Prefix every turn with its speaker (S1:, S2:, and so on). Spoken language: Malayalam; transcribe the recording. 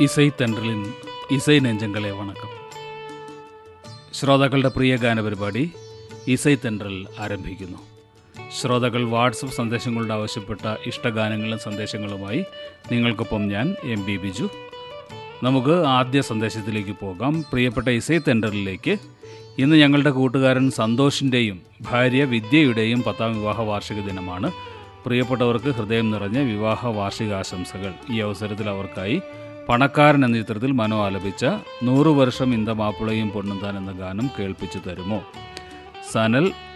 S1: ഇസൈ തെன்றലിൻ ഇസൈ നെഞ്ചങ്ങളെ വണക്കം ശ്രോതാക്കളുടെ പ്രിയ ഗാനപരിപാടി ഇസൈ തെன்றൽ ആരംഭിക്കുന്നു ശ്രോതാക്കൾ വാട്സപ്പ് സന്ദേശങ്ങളുടെ ആവശ്യപ്പെട്ട ഇഷ്ടഗാനങ്ങളും സന്ദേശങ്ങളുമായി നിങ്ങൾക്കൊപ്പം ഞാൻ എം ബി ബിജു നമുക്ക് ആദ്യ സന്ദേശത്തിലേക്ക് പോകാം പ്രിയപ്പെട്ട ഇസൈ തെണ്ടറിലേക്ക് ഇന്ന് ഞങ്ങളുടെ കൂട്ടുകാരൻ സന്തോഷിൻ്റെയും ഭാര്യ വിദ്യയുടെയും പത്താം വിവാഹ വാർഷിക ദിനമാണ് പ്രിയപ്പെട്ടവർക്ക് ഹൃദയം നിറഞ്ഞ വിവാഹ വാർഷികാശംസകൾ ഈ അവസരത്തിൽ അവർക്കായി പണക്കാരൻ എന്ന ചിത്രത്തിൽ മനോ ആലപിച്ച നൂറു വർഷം ഇന്ത മാപ്പിളയും പൊണ്ണുന്താൻ എന്ന ഗാനം കേൾപ്പിച്ചു തരുമോ സനൽ